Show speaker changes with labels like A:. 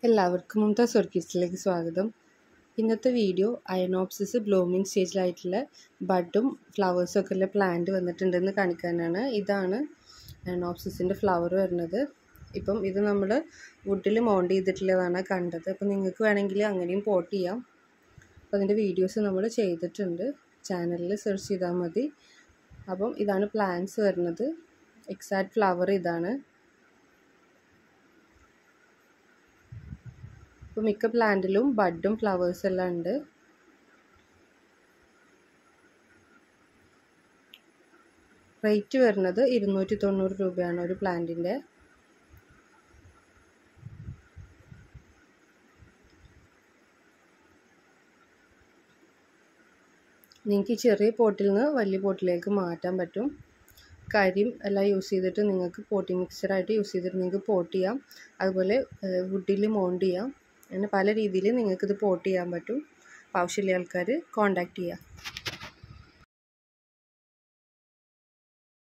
A: എല്ലാവർക്കും മുംതാസ് ഓർക്കിഡ്സിലേക്ക് സ്വാഗതം ഇന്നത്തെ വീഡിയോ അയനോപ്സിസ് ബ്ലൂമിങ് സ്റ്റേജിലായിട്ടുള്ള ബഡും ഫ്ലവേഴ്സും ഒക്കെ ഉള്ള പ്ലാന്റ് വന്നിട്ടുണ്ടെന്ന് കാണിക്കാനാണ് ഇതാണ് അയനോപ്സിസിൻ്റെ ഫ്ലവർ വരുന്നത് ഇപ്പം ഇത് നമ്മൾ വുഡിൽ മൗണ്ട് ചെയ്തിട്ടുള്ളതാണ് കണ്ടത് അപ്പം നിങ്ങൾക്ക് വേണമെങ്കിൽ അങ്ങനെയും പോട്ട് ചെയ്യാം അപ്പോൾ അതിൻ്റെ വീഡിയോസ് നമ്മൾ ചെയ്തിട്ടുണ്ട് ചാനലിൽ സെർച്ച് ചെയ്താൽ മതി അപ്പം ഇതാണ് പ്ലാന്റ്സ് വരുന്നത് എക്സാക്ട് ഫ്ലവർ ഇതാണ് ഇപ്പോൾ മിക്ക പ്ലാന്റിലും ബഡും ഫ്ലവേഴ്സ് എല്ലാം ഉണ്ട് റേറ്റ് വരുന്നത് ഇരുന്നൂറ്റി തൊണ്ണൂറ് രൂപയാണ് ഒരു പ്ലാന്റിൻ്റെ നിങ്ങൾക്ക് ഈ ചെറിയ പോട്ടിൽ നിന്ന് വലിയ പോട്ടിലേക്ക് മാറ്റാൻ പറ്റും കരിയും എല്ലാം യൂസ് ചെയ്തിട്ട് നിങ്ങൾക്ക് പോട്ടി മിക്സറായിട്ട് യൂസ് ചെയ്തിട്ട് നിങ്ങൾക്ക് പോട്ട് ചെയ്യാം അതുപോലെ വുഡിൽ മൗണ്ട് ചെയ്യാം അങ്ങനെ പല രീതിയിൽ നിങ്ങൾക്കിത് പോട്ട് ചെയ്യാൻ പറ്റും ആവശ്യമുള്ള ആൾക്കാർ കോണ്ടാക്ട് ചെയ്യാം